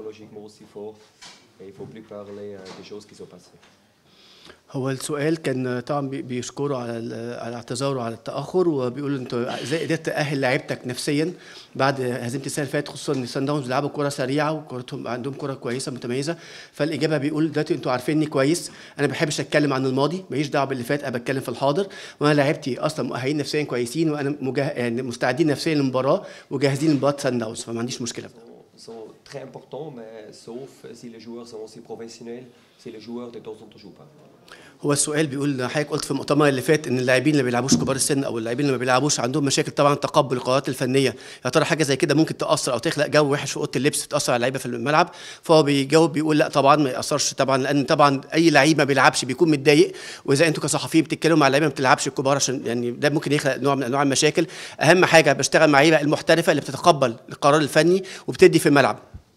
psychologiquement aussi fort. Et il ne faut plus parler euh, des choses qui sont passées. هو السؤال كان طبعا بي- بيشكره على ال- على اعتذاره على التاخر وبيقول انت ازاي قدرت تاهل لعيبتك نفسيا بعد هزيمه السنه اللي فاتت خصوصا ان سان داونز بيلعبوا كره سريعه وكورتهم عندهم كره كويسه متميزه فالاجابه بيقول دلوقتي انتوا عارفيني كويس انا ما بحبش اتكلم عن الماضي ماليش دعوه باللي فات انا بتكلم في الحاضر وانا لعيبتي اصلا مؤهلين نفسيا كويسين وانا مجه... يعني مستعدين نفسيا للمباراه وجاهزين لمباراه سان داونز فما عنديش مشكله في ده. sont, sont très importants, mais sauf si les joueurs sont aussi professionnels, si les joueurs de temps en temps jouent pas. هو السؤال بيقول حضرتك قلت في المؤتمر اللي فات ان اللاعبين اللي ما بيلعبوش كبار السن او اللاعبين اللي ما بيلعبوش عندهم مشاكل طبعا تقبل القرارات الفنيه يا ترى حاجه زي كده ممكن تاثر او تخلق جو وحش في اوضه اللبس تاثر على اللعيبه في الملعب فهو بيجاوب بيقول لا طبعا ما ياثرش طبعا لان طبعا اي لعيب ما بيلعبش بيكون متضايق واذا انتوا كصحفيين بتتكلموا مع اللعيبه ما بتلعبش الكبار عشان يعني ده ممكن يخلق نوع من انواع المشاكل اهم حاجه بشتغل مع اللعيبه المحترفه اللي بتتقبل القرار الفني وبتدي في الملعب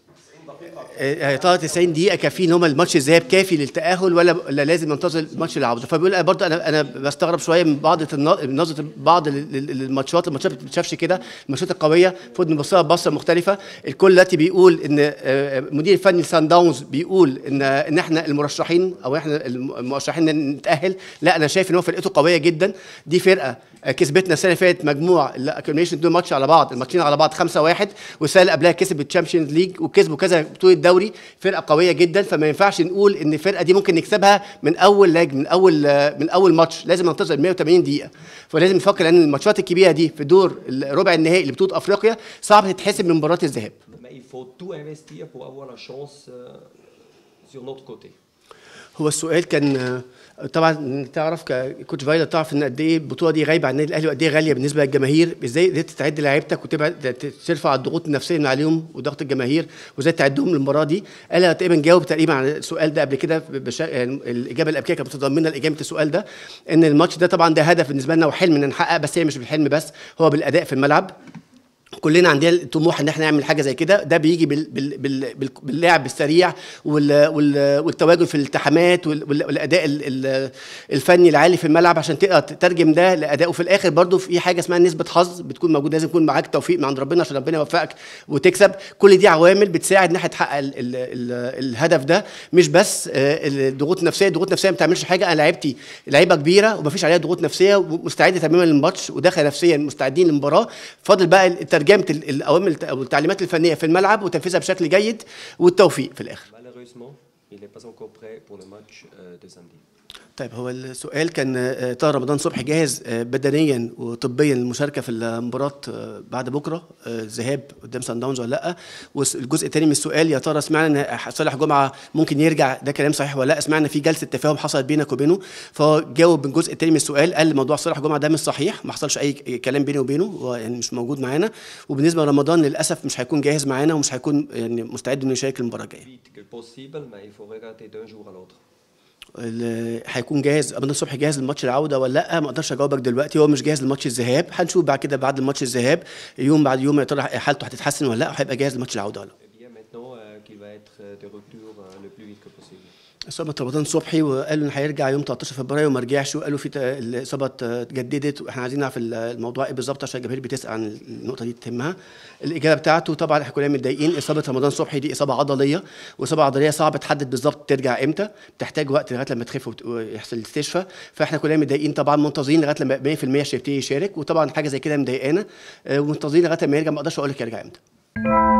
يا ترى 90 دقيقة كافيين هم الماتش الذهاب كافي للتأهل ولا ولا لازم ننتظر ماتش العودة؟ فبيقول أنا برضه أنا أنا بستغرب شوية من بعض النا- نظرة بعض ال- ال- الماتشات الماتشات ما بتتشافش كده الماتشات القوية المفروض نبص لها ببصة مختلفة الكل دلوقتي بيقول إن آه، المدير الفني لسان داونز بيقول إن إن إحنا المرشحين أو إحنا المرشحين إن نتأهل لا أنا شايف إن هو فرقته قوية جدا دي فرقة آه، كسبتنا السنة اللي فاتت مجموع الاكيوميشن دول ماتش على بعض الماتشين على بعض 5-1 والسنة اللي قبلها كسب الشامبيونز ليج وكسبوا كذا بطولة دوري فرقة قوية جدا فما ينفعش نقول ان الفرقة دي ممكن نكسبها من اول لاج من اول آه، من اول ماتش لازم ننتظر 180 دقيقة فلازم نفكر ان الماتشات الكبيرة دي في دور ربع النهائي لبطولة افريقيا صعب تتحسب من مباراة الذهاب Mais il faut tout investir pour avoir la chance euh, sur notre côté. هو السؤال كان آه، طبعا تعرف ككوتش فايلا تعرف ان قد ايه البطوله دي غايبه عن النادي الاهلي وقد ايه غاليه بالنسبه للجماهير ازاي قدرت تعد لعيبتك وتبعد ترفع الضغوط النفسيه من عليهم وضغط الجماهير وازاي تعدهم للمباراه دي قال تقريبا جاوب تقريبا على السؤال ده قبل كده بشا... يعني الاجابه اللي قبل كده كانت متضمنه اجابه السؤال ده ان الماتش ده طبعا ده هدف بالنسبه لنا وحلم ان نحقق بس هي مش بالحلم بس هو بالاداء في الملعب كلنا عندنا الطموح ان احنا نعمل حاجه زي كده ده بيجي بال بال بال بال باللعب السريع وال وال والتواجد في الالتحامات وال وال والاداء ال ال الفني العالي في الملعب عشان تقدر تترجم ده لاداء وفي الاخر برضو في حاجه اسمها نسبه حظ بتكون موجوده لازم يكون معاك توفيق من عند ربنا عشان ربنا يوفقك وتكسب كل دي عوامل بتساعد ان احنا تحقق ال ال ال الهدف ده مش بس آه، الضغوط النفسيه الضغوط النفسيه ما بتعملش حاجه انا لعيبتي لعيبه كبيره ومفيش عليها ضغوط نفسيه ومستعده تماما للماتش وداخله نفسيا مستعدين للمباراه فاضل بقى ترجمه ال- الاوامر الت- او التعليمات الفنيه في الملعب وتنفيذها بشكل جيد والتوفيق في الاخر Malheureusement, il n'est pas encore prêt pour le match euh, de samedi. طيب هو السؤال كان آه، طاهر رمضان صبحي جاهز آه، بدنيا وطبيا للمشاركه في المباراه آه، بعد بكره آه، الذهاب قدام سان داونز ولا لا والجزء الثاني من السؤال يا ترى سمعنا ان صالح جمعه ممكن يرجع ده كلام صحيح ولا لا سمعنا في جلسه تفاهم حصلت بينك وبينه فهو جاوب بالجزء الثاني من السؤال قال موضوع صالح جمعه ده مش صحيح ما حصلش اي كلام بيني وبينه هو يعني مش موجود معانا وبالنسبه لرمضان للاسف مش هيكون جاهز معانا ومش هيكون يعني مستعد انه يشارك المباراه الجايه Vite que possible, mais il faut regarder d'un jour à l'autre. ال- هيكون جاهز رمضان الصبحي جاهز لماتش العوده ولا لا ما اقدرش اجاوبك دلوقتي هو مش جاهز لماتش الذهاب هنشوف بعد كده بعد الماتش الذهاب يوم بعد يوم يا ترى حالته هتتحسن ولا لا وهيبقى جاهز لماتش العوده ولا لا Eh bien, maintenant euh, qu'il va être euh, de retour euh, le plus vite que possible. اصابه رمضان صبحي وقالوا ان هيرجع يوم 13 فبراير وما رجعش وقالوا في ت- الاصابه ت- اتجددت واحنا عايزين نعرف ال- الموضوع ايه بالظبط عشان الجماهير بتسال عن النقطه دي تهمها الاجابه بتاعته طبعا احنا كلنا متضايقين اصابه رمضان صبحي دي اصابه عضليه واصابه عضليه صعب تحدد بالظبط ترجع امتى بتحتاج وقت لغايه لما تخف وت- ويحصل الاستشفاء فاحنا كلنا متضايقين طبعا منتظرين لغايه لما 100% يبتدي يشارك وطبعا حاجه زي كده مضايقانا آه، ومنتظرين لغايه لما يرجع ما اقدرش اقول لك يرجع امتى